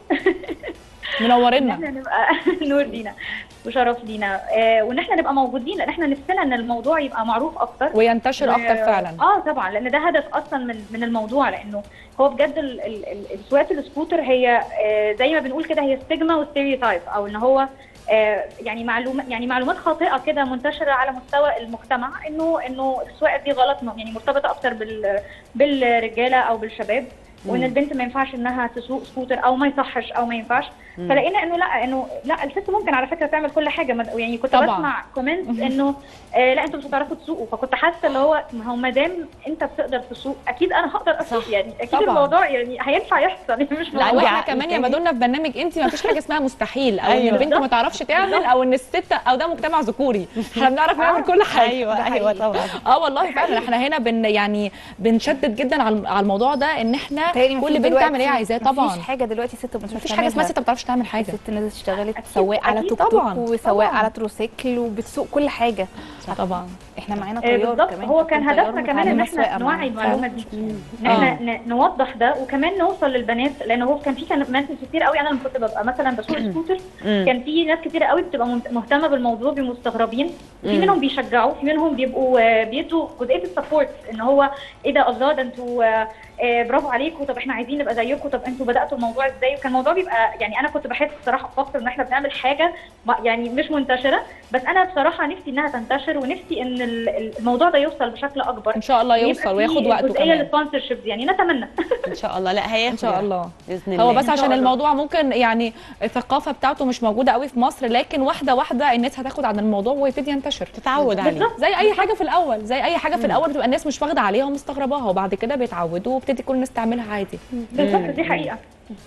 Speaker 5: ان
Speaker 1: منورنا
Speaker 5: احنا نبقى نور لينا وشرف لينا آه وان احنا نبقى موجودين لان احنا نفسنا ان الموضوع يبقى معروف اكتر
Speaker 1: وينتشر اكتر
Speaker 5: و-
Speaker 1: فعلا
Speaker 5: اه طبعا لان ده هدف اصلا من من الموضوع لانه هو بجد ال- ال- ال- سواقه السكوتر هي آه زي ما بنقول كده هي ستيجما وستيريوتايب او ان هو آه يعني معلومات يعني معلومات خاطئه كده منتشره على مستوى المجتمع انه انه السواقه دي غلط يعني مرتبطه اكتر بال بالرجاله او بالشباب وان
Speaker 2: مم.
Speaker 5: البنت ما ينفعش انها تسوق سكوتر او ما يصحش او ما ينفعش
Speaker 2: مم.
Speaker 5: فلقينا انه لا انه لا الست ممكن على فكره تعمل كل حاجه ما- يعني كنت
Speaker 1: طبعاً.
Speaker 5: بسمع كومنت انه آه لا انتوا مش هتعرفوا تسوقوا فكنت حاسه اللي هو ما هو ما دام انت بتقدر تسوق اكيد انا هقدر اسوق
Speaker 2: صح.
Speaker 5: يعني اكيد
Speaker 1: طبعاً.
Speaker 5: الموضوع يعني هينفع يحصل مش
Speaker 1: لا
Speaker 2: عندي
Speaker 1: واحنا
Speaker 2: عقل
Speaker 1: كمان يا
Speaker 2: تاني.
Speaker 1: مدنا في برنامج انت ما فيش حاجه اسمها مستحيل او ان
Speaker 2: أيوة.
Speaker 1: البنت ما تعرفش تعمل او ان الست او ده مجتمع ذكوري احنا بنعرف نعمل كل حاجه
Speaker 2: ايوه
Speaker 5: ده
Speaker 2: ايوه
Speaker 5: حقيقي.
Speaker 2: طبعا
Speaker 1: اه والله فعلا احنا هنا بن يعني بنشدد جدا على على الموضوع ده ان احنا
Speaker 4: تهيألي مفيش
Speaker 1: كل بنت
Speaker 4: دلوقتي-
Speaker 1: تعمل ايه عايزاه طبعا
Speaker 4: مفيش حاجه دلوقتي ست مش
Speaker 1: مفيش حاجه اسمها ست ما بتعرفش تعمل حاجه
Speaker 4: الست نزلت اشتغلت
Speaker 5: أكيد-
Speaker 4: سواق على
Speaker 5: أكيد
Speaker 4: توك توك
Speaker 1: طبعاً،
Speaker 4: وسواق
Speaker 1: طبعاً.
Speaker 4: على تروسيكل وبتسوق كل حاجه
Speaker 1: طبعا
Speaker 4: احنا معانا
Speaker 5: آه،
Speaker 4: طيار
Speaker 5: بالظبط
Speaker 4: كمان
Speaker 5: هو كان
Speaker 4: كابتن طيار
Speaker 5: هدفنا كمان ان
Speaker 4: متعلمة
Speaker 5: احنا
Speaker 4: سواقة
Speaker 5: نوعي
Speaker 4: معانا.
Speaker 5: المعلومه دي ان احنا ن- نوضح ده وكمان نوصل للبنات لان هو كان في كان ناس كتير قوي انا لما كنت ببقى مثلا بسوق سكوتر
Speaker 2: مم.
Speaker 5: كان في ناس كتير قوي بتبقى مهت- مهتمه بالموضوع بيبقوا مستغربين في
Speaker 2: مم.
Speaker 5: منهم بيشجعوا في منهم بيبقوا آه، بيدوا جزئيه السبورت ان هو ايه ده الله ده انتوا آه، آه، برافو عليكم طب احنا عايزين نبقى زيكم طب انتوا بداتوا الموضوع ازاي وكان الموضوع بيبقى يعني انا كنت بحس بصراحه بفخر ان احنا بنعمل حاجه ما- يعني مش منتشره بس انا بصراحه نفسي انها تنتشر ونفسي ان ال- ال- الموضوع ده يوصل بشكل اكبر
Speaker 1: ان شاء الله
Speaker 5: ويبقى
Speaker 1: يوصل
Speaker 5: في
Speaker 1: وياخد وقته
Speaker 5: الجزئيه
Speaker 1: كمان
Speaker 5: السبونسرشيب يعني نتمنى
Speaker 2: ان شاء الله لا هياخد
Speaker 1: ان شاء الله
Speaker 2: باذن الله
Speaker 1: هو بس
Speaker 5: إن شاء
Speaker 1: عشان
Speaker 5: الله.
Speaker 1: الموضوع ممكن يعني الثقافه بتاعته مش موجوده قوي في مصر لكن واحده واحده الناس هتاخد عن الموضوع ويبتدي ينتشر
Speaker 2: تتعود عليه
Speaker 5: بالظبط.
Speaker 1: زي اي حاجه في الاول زي اي حاجه في الاول بتبقى الناس مش واخده عليها ومستغرباها وبعد كده بيتعودوا وبتدي كل الناس تعملها عادي
Speaker 5: بالظبط دي حقيقه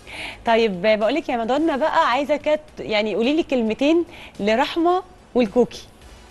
Speaker 2: طيب بقول لك يا مادونا بقى عايزه كانت يعني قولي لي كلمتين لرحمه والكوكي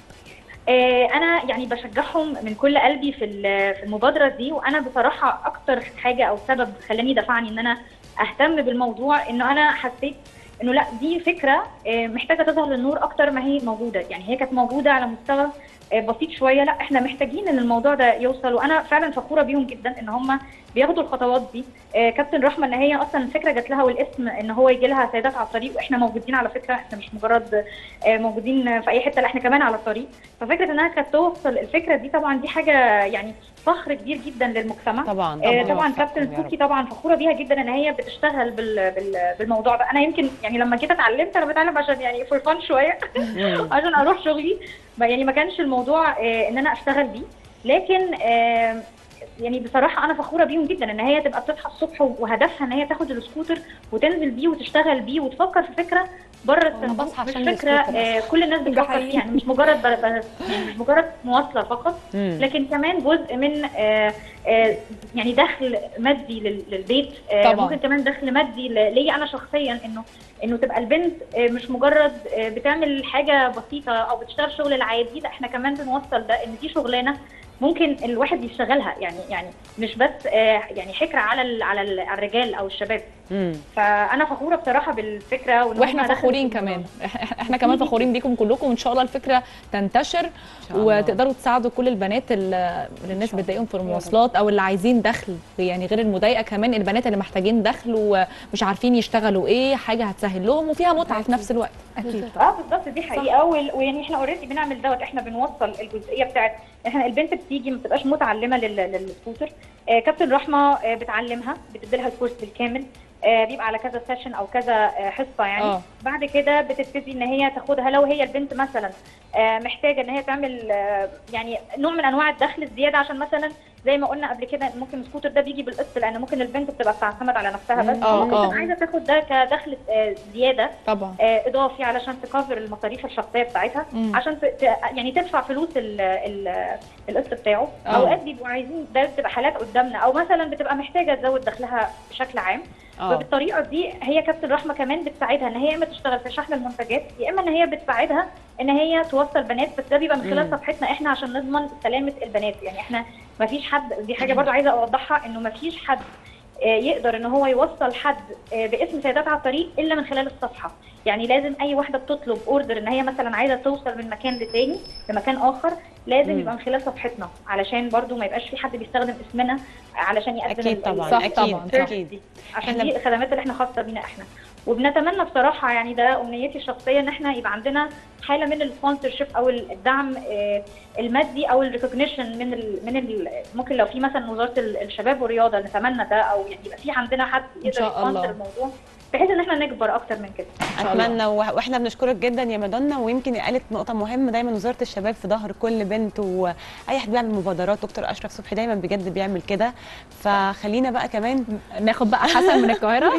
Speaker 5: آه، انا يعني بشجعهم من كل قلبي في ال- في المبادره دي وانا بصراحه اكتر حاجه او سبب خلاني دفعني ان انا اهتم بالموضوع انه انا حسيت انه لا دي فكره آه، محتاجه تظهر للنور اكتر ما هي موجوده يعني هي كانت موجوده على مستوى آه، بسيط شويه لا احنا محتاجين ان الموضوع ده يوصل وانا فعلا فخوره بيهم جدا ان هم بياخدوا الخطوات دي آه، كابتن رحمه ان هي اصلا الفكره جات لها والاسم ان هو يجي لها سيدات على الطريق واحنا موجودين على فكره احنا مش مجرد آه، موجودين في اي حته لا احنا كمان على الطريق ففكره انها كانت توصل الفكره دي طبعا دي حاجه يعني فخر كبير جدا للمجتمع
Speaker 2: طبعا
Speaker 5: آه،
Speaker 2: طبعا
Speaker 5: طبعا كابتن
Speaker 2: يا رب.
Speaker 5: كوكي طبعا فخوره بيها جدا ان هي بتشتغل بال بال بالموضوع ده انا يمكن يعني لما جيت اتعلمت انا بتعلم عشان يعني فور فان شويه
Speaker 2: مم.
Speaker 5: عشان اروح شغلي ما- يعني ما كانش الموضوع آه، ان انا اشتغل بيه لكن آه، يعني بصراحه انا فخوره بيهم جدا ان هي تبقى بتصحى الصبح وهدفها ان هي تاخد السكوتر وتنزل بيه وتشتغل بيه وتفكر في فكره بره الصندوق
Speaker 3: بصحى
Speaker 5: مش
Speaker 3: عشان
Speaker 5: فكره
Speaker 3: السكوتر.
Speaker 5: آه، كل الناس بتفكر
Speaker 1: حقيقي.
Speaker 5: فيها يعني مش مجرد ب- ب- يعني مش مجرد مواصله فقط
Speaker 2: مم.
Speaker 5: لكن كمان جزء من آه، آه، يعني دخل مادي لل- للبيت آه،
Speaker 1: طبعاً.
Speaker 5: ممكن كمان دخل مادي ل- ليا انا شخصيا انه انه تبقى البنت آه، مش مجرد آه، بتعمل حاجه بسيطه او بتشتغل شغل العادي لا احنا كمان بنوصل ده ان دي شغلانه ممكن الواحد يشتغلها يعني يعني مش بس آه، يعني حكر على ال- على ال- على الرجال او الشباب
Speaker 2: مم.
Speaker 5: فانا فخوره بصراحه بالفكره وإن
Speaker 1: واحنا
Speaker 5: هم دخلوا
Speaker 1: فخورين
Speaker 5: في الموضوع.
Speaker 1: كمان إح- احنا كمان فخورين بيكم كلكم وان شاء الله الفكره تنتشر
Speaker 2: شاء الله.
Speaker 1: وتقدروا تساعدوا كل البنات اللي اللي الناس بتضايقهم في المواصلات او اللي عايزين دخل يعني غير المضايقه كمان البنات اللي محتاجين دخل ومش عارفين يشتغلوا ايه حاجه هتسهل لهم وفيها متعه في نفس الوقت
Speaker 4: اكيد
Speaker 5: اه بالظبط دي حقيقه وال- ويعني احنا اوريدي بنعمل دوت احنا بنوصل الجزئيه بتاعت احنا البنت بتيجي ما بتبقاش متعلمه لل- للسكوتر آه كابتن رحمه آه بتعلمها بتديلها الكورس بالكامل آه بيبقى على كذا سيشن او كذا آه حصه يعني
Speaker 1: اه
Speaker 5: بعد كده بتبتدي ان هي تاخدها لو هي البنت مثلا آه، محتاجه ان هي تعمل آه، يعني نوع من انواع الدخل الزياده عشان مثلا زي ما قلنا قبل كده ممكن السكوتر ده بيجي بالقسط لان ممكن البنت بتبقى بتعتمد على نفسها بس
Speaker 1: آه،
Speaker 5: ممكن
Speaker 1: آه.
Speaker 5: تبقى عايزه تاخد ده كدخل آه، زياده
Speaker 1: طبعا
Speaker 5: آه، اضافي علشان تكفر المصاريف الشخصيه بتاعتها
Speaker 1: مم.
Speaker 5: عشان ت... ت- يعني تدفع فلوس ال... ال... القسط بتاعه
Speaker 1: آه.
Speaker 5: اوقات بيبقوا عايزين ده بتبقى حالات قدامنا او مثلا بتبقى محتاجه تزود دخلها بشكل عام
Speaker 2: اه
Speaker 5: فبالطريقه دي هي كابتن رحمه كمان بتساعدها ان هي يا اما تشتغل في شحن المنتجات يا اما ان هي بتساعدها ان هي توصل بنات بس ده بيبقى من خلال
Speaker 2: مم.
Speaker 5: صفحتنا احنا عشان نضمن سلامه البنات يعني احنا ما فيش حد دي حاجه برضو عايزه اوضحها انه ما فيش حد آه، يقدر ان هو يوصل حد آه، باسم سيدات على الطريق الا من خلال الصفحه يعني لازم اي واحده بتطلب اوردر ان هي مثلا عايزه توصل من مكان لتاني لمكان اخر لازم
Speaker 2: مم.
Speaker 5: يبقى من خلال صفحتنا علشان برضو ما يبقاش في حد بيستخدم اسمنا علشان يقدم
Speaker 2: اكيد
Speaker 5: ال-
Speaker 2: طبعا
Speaker 1: صح
Speaker 2: اكيد
Speaker 1: طبعاً، صح.
Speaker 2: اكيد
Speaker 5: دي عشان
Speaker 2: إحنا-
Speaker 5: دي الخدمات اللي احنا خاصه بينا احنا وبنتمنى بصراحه يعني ده امنيتي الشخصيه ان احنا يبقى عندنا حاله من السبونسرشيب او الدعم آه، المادي او الريكوجنيشن من ال من ال ممكن لو في مثلا وزاره ال- الشباب والرياضه نتمنى ده او يعني يبقى في عندنا حد يقدر
Speaker 1: شاء الله.
Speaker 5: يسبونسر الموضوع بحيث ان احنا نكبر اكتر من كده
Speaker 1: شاء الله.
Speaker 2: اتمنى وح- واحنا بنشكرك جدا يا مادونا ويمكن قالت نقطه مهمه دايما وزاره الشباب في ظهر كل بنت واي حد بيعمل مبادرات دكتور اشرف صبحي دايما بجد بيعمل كده فخلينا بقى كمان
Speaker 1: ناخد بقى حسن من القاهره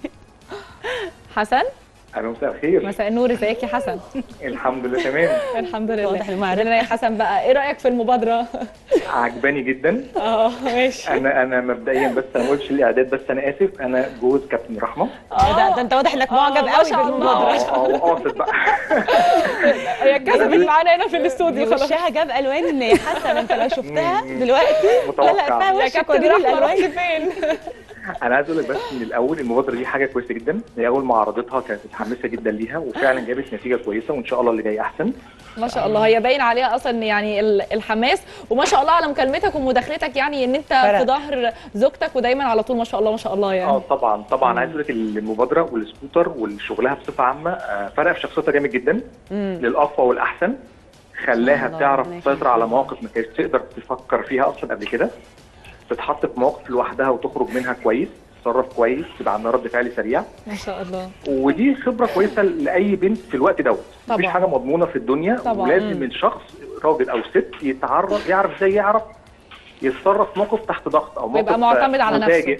Speaker 1: حسن
Speaker 6: أهلا مساء الخير
Speaker 1: مساء النور ازيك يا حسن
Speaker 6: الحمد لله تمام
Speaker 1: الحمد لله
Speaker 2: واضح المعرفة.
Speaker 1: قول لنا يا حسن بقى ايه رايك في المبادره
Speaker 6: عجباني جدا
Speaker 1: اه ماشي
Speaker 6: انا انا مبدئيا بس انا ما قلتش الاعداد بس انا اسف انا جوز كابتن رحمه
Speaker 2: ده, ده انت واضح انك
Speaker 1: آه،
Speaker 2: معجب
Speaker 1: ما
Speaker 2: قوي
Speaker 1: شاء الله.
Speaker 2: بالمبادره
Speaker 6: اه قاصد بقى
Speaker 1: هي اتكسفت معانا هنا في الاستوديو
Speaker 2: دي
Speaker 1: خلاص
Speaker 2: وشها جاب الوان يا حسن انت لو شفتها
Speaker 6: مم.
Speaker 2: دلوقتي لا لا
Speaker 6: متوقع
Speaker 2: فيها
Speaker 1: يا
Speaker 2: وشك
Speaker 1: كابتن
Speaker 2: وريني
Speaker 1: رحمه
Speaker 2: الالوان
Speaker 1: رحت فين
Speaker 6: انا عايز اقول لك بس من الاول المبادره دي حاجه كويسه جدا هي اول ما عرضتها كانت متحمسه جدا ليها وفعلا جابت نتيجه كويسه وان شاء الله اللي جاي احسن
Speaker 1: ما شاء الله هي باين عليها اصلا يعني ال- الحماس وما شاء الله على مكالمتك ومداخلتك يعني ان انت
Speaker 2: فرق.
Speaker 1: في ظهر زوجتك ودايما على طول ما شاء الله ما شاء الله
Speaker 6: اه
Speaker 1: يعني
Speaker 6: طبعا طبعا عايز اقول لك المبادره والسكوتر وشغلها بصفه عامه آه، فرق في شخصيتها جامد جدا
Speaker 2: مم.
Speaker 6: للافضل والاحسن خلاها
Speaker 2: الله،
Speaker 6: تعرف
Speaker 2: ربنا
Speaker 6: تسيطر على
Speaker 2: يخليك.
Speaker 6: مواقف ما كانتش تقدر تفكر فيها اصلا قبل كده تتحط في مواقف لوحدها وتخرج منها كويس تتصرف كويس تبقى عندها رد فعل سريع
Speaker 1: ما شاء الله
Speaker 6: ودي خبره كويسه لاي بنت في الوقت دوت
Speaker 1: طبعاً.
Speaker 6: مفيش حاجه مضمونه في الدنيا
Speaker 1: طبعاً.
Speaker 6: ولازم الشخص راجل او ست يتعرف يعرف ازاي يعرف يتصرف في موقف تحت ضغط او موقف
Speaker 1: ويبقى معتمد على نفسه.
Speaker 6: مفاجئ.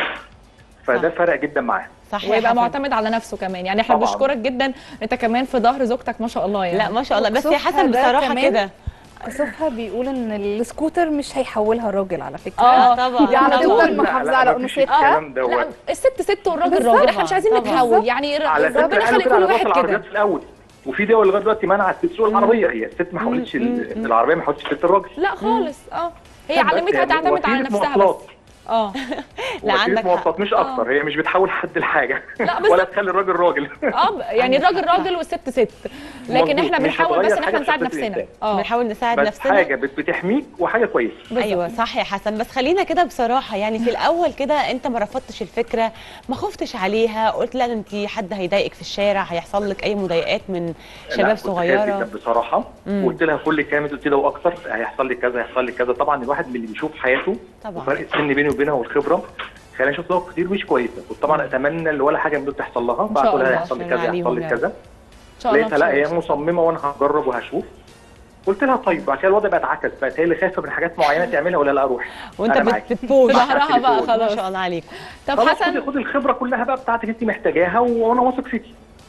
Speaker 6: فده
Speaker 2: صح.
Speaker 6: فرق جدا معاه
Speaker 2: صح يا
Speaker 1: ويبقى
Speaker 2: حسن.
Speaker 1: معتمد على نفسه كمان يعني احنا
Speaker 6: طبعاً.
Speaker 1: بنشكرك جدا انت كمان في ظهر زوجتك ما شاء الله يعني
Speaker 2: لا ما شاء الله بس يا
Speaker 4: وكسوفها
Speaker 2: حسن
Speaker 4: ده
Speaker 2: بصراحه
Speaker 4: كمان
Speaker 2: كده
Speaker 4: كسوفها بيقول ان السكوتر مش هيحولها راجل على فكره
Speaker 1: اه
Speaker 2: طبعا
Speaker 4: دي على
Speaker 2: طبعاً.
Speaker 4: طول محافظه
Speaker 6: لا،
Speaker 4: على
Speaker 6: لا، مفيش
Speaker 4: انوثتها
Speaker 6: الكلام دوت
Speaker 1: لا الست ست والراجل
Speaker 4: بالظبط.
Speaker 1: راجل احنا مش عايزين
Speaker 2: طبعاً.
Speaker 1: نتحول يعني ر-
Speaker 6: على
Speaker 1: ربنا
Speaker 6: فكره
Speaker 1: يخلي
Speaker 6: قالوا كده
Speaker 1: كل
Speaker 6: على
Speaker 1: واحد
Speaker 6: ضغط
Speaker 1: كده
Speaker 6: العربيات في الاول وفي دول لغايه دلوقتي منعت تسوق العربيه هي الست ما حاولتش ال- العربيه ما حاولتش ست الراجل
Speaker 1: لا خالص اه هي
Speaker 6: بس
Speaker 1: علمتها
Speaker 6: هي
Speaker 1: تعتمد على
Speaker 6: وسيلة
Speaker 1: نفسها بس
Speaker 6: مواصلات.
Speaker 1: اه
Speaker 2: لا،
Speaker 6: وسيلة
Speaker 2: عندك حق.
Speaker 6: مواصلات مش اكتر هي مش بتحول حد لحاجه
Speaker 1: لا،
Speaker 6: ولا
Speaker 1: بالظبط.
Speaker 6: تخلي الراجل راجل
Speaker 1: اه ب- يعني الراجل راجل والست ست لكن
Speaker 6: مظبوط.
Speaker 1: احنا
Speaker 6: مش
Speaker 1: بنحاول بس
Speaker 6: هتغير
Speaker 1: ان
Speaker 6: حاجة
Speaker 1: احنا
Speaker 6: في
Speaker 1: نساعد
Speaker 6: شخصية
Speaker 1: نفسنا
Speaker 6: الإنسان.
Speaker 1: اه
Speaker 2: بنحاول نساعد
Speaker 6: بس
Speaker 2: نفسنا
Speaker 6: حاجه بت- بتحميك وحاجه كويسه
Speaker 2: ايوه صح يا حسن بس خلينا كده بصراحه يعني في الاول كده انت ما رفضتش الفكره ما خفتش عليها قلت لا ده انت حد هيضايقك في الشارع هيحصل لك اي مضايقات من
Speaker 6: لا،
Speaker 2: شباب
Speaker 6: كنت خايف
Speaker 2: صغيره
Speaker 6: جدا بصراحه
Speaker 2: مم.
Speaker 6: وقلت لها كل كلام قلت لها واكتر هيحصل لي كذا هيحصل لي كذا طبعا الواحد من اللي بيشوف حياته
Speaker 2: طبعا.
Speaker 6: وفرق السن بيني وبينها والخبره خلاني اشوف نقط كتير مش كويسه كنت طبعا اتمنى ان ولا حاجه من دول تحصل لها
Speaker 1: شاء
Speaker 6: بعد
Speaker 1: الله،
Speaker 6: لها هيحصل لي
Speaker 2: عشان
Speaker 6: كذا
Speaker 2: عليهم
Speaker 6: هيحصل لي
Speaker 2: يعني.
Speaker 6: كذا
Speaker 1: ان شاء الله
Speaker 6: لقيتها لا
Speaker 1: إن شاء
Speaker 6: هي
Speaker 1: الله.
Speaker 6: مصممه وانا هجرب وهشوف قلت لها طيب بعد كده الوضع بقى اتعكس بقت هي اللي خايفه من حاجات معينه تعملها ولا لا اروح
Speaker 2: وانت
Speaker 6: أنا
Speaker 2: بت-
Speaker 6: معاكي.
Speaker 2: بتبوش
Speaker 1: في ظهرها بقى
Speaker 6: تليفون.
Speaker 1: خلاص
Speaker 2: ما شاء الله عليك
Speaker 1: طب
Speaker 6: خلاص
Speaker 1: حسن
Speaker 6: خدي خدي الخبره كلها بقى بتاعتك انت محتاجاها وانا واثق فيكي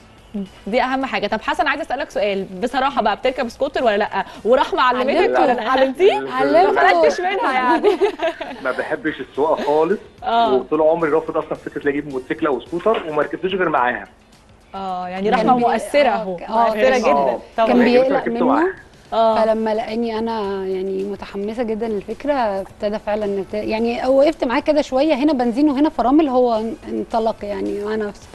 Speaker 1: دي اهم حاجه طب حسن عايزه اسالك سؤال بصراحه بقى بتركب سكوتر ولا لا ورحمه علمتك
Speaker 3: علمته.
Speaker 1: ولا لا علمتيه ما
Speaker 3: علمته.
Speaker 1: خدتش منها يعني
Speaker 6: ما بحبش السواقه خالص
Speaker 1: اه
Speaker 6: وطول عمري رافض اصلا فكره اجيب موتوسيكل او سكوتر وما ركبتوش غير معاها
Speaker 1: اه يعني
Speaker 3: كان
Speaker 1: رحمه
Speaker 3: بي-
Speaker 1: مؤثره
Speaker 3: آه،
Speaker 1: اهو
Speaker 3: اه
Speaker 2: مؤثرة
Speaker 3: كان-
Speaker 2: جدا.
Speaker 6: آه.
Speaker 2: طبعاً.
Speaker 3: كان
Speaker 6: لكن
Speaker 3: بيقلق
Speaker 6: ركبت
Speaker 3: منه
Speaker 6: معاها.
Speaker 1: اه
Speaker 3: فلما لقاني انا يعني متحمسه جدا للفكره ابتدى فعلا ابت- يعني وقفت معاه كده شويه هنا بنزين وهنا فرامل هو انطلق يعني مع نفسه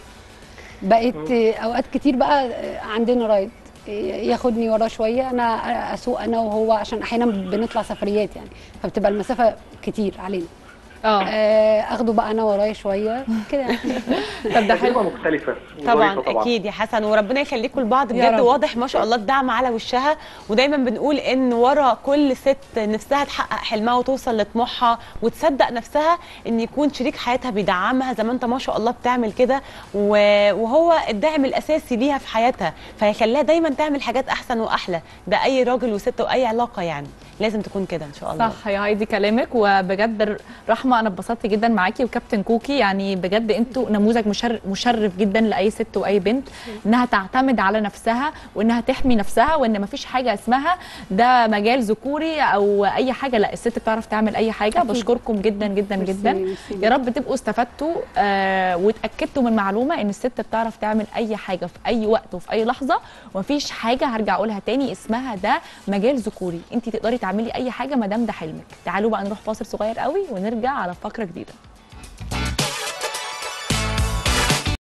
Speaker 3: بقيت اوقات كتير بقى عندنا رايد ياخدني وراه شويه انا اسوق انا وهو عشان احيانا بنطلع سفريات يعني فبتبقى المسافه كتير علينا
Speaker 1: اه
Speaker 3: آه، اخده بقى انا ورايا شويه كده يعني.
Speaker 1: طب ده حلو
Speaker 6: تجربه مختلفه
Speaker 2: طبعا
Speaker 6: وظريفة
Speaker 2: اكيد يا حسن وربنا يخليكم لبعض
Speaker 1: يا
Speaker 2: بجد
Speaker 1: رب.
Speaker 2: واضح ما شاء الله الدعم على وشها ودايما بنقول ان ورا كل ست نفسها تحقق حلمها وتوصل لطموحها وتصدق نفسها ان يكون شريك حياتها بيدعمها زي ما انت ما شاء الله بتعمل كده و- وهو الداعم الاساسي ليها في حياتها فهيخليها دايما تعمل حاجات احسن واحلى ده اي راجل وست واي علاقه يعني لازم تكون كده ان شاء الله
Speaker 1: صح يا هايدي كلامك وبجد رحمه انا اتبسطت جدا معاكي وكابتن كوكي يعني بجد انتوا نموذج مشرف, مشرف جدا لاي ست واي بنت انها تعتمد على نفسها وانها تحمي نفسها وان مفيش حاجه اسمها ده مجال ذكوري او اي حاجه لا الست بتعرف تعمل اي حاجه
Speaker 3: أكيد.
Speaker 1: بشكركم جدا جدا
Speaker 3: ميرسي،
Speaker 1: جدا
Speaker 3: ميرسي.
Speaker 1: يا رب تبقوا استفدتوا آه واتاكدتوا من معلومه ان الست بتعرف تعمل اي حاجه في اي وقت وفي اي لحظه ومفيش حاجه هرجع اقولها تاني اسمها ده مجال ذكوري انت تقدري تعملي اي حاجه ما دام ده حلمك تعالوا بقى نروح فاصل صغير قوي ونرجع على فقره جديده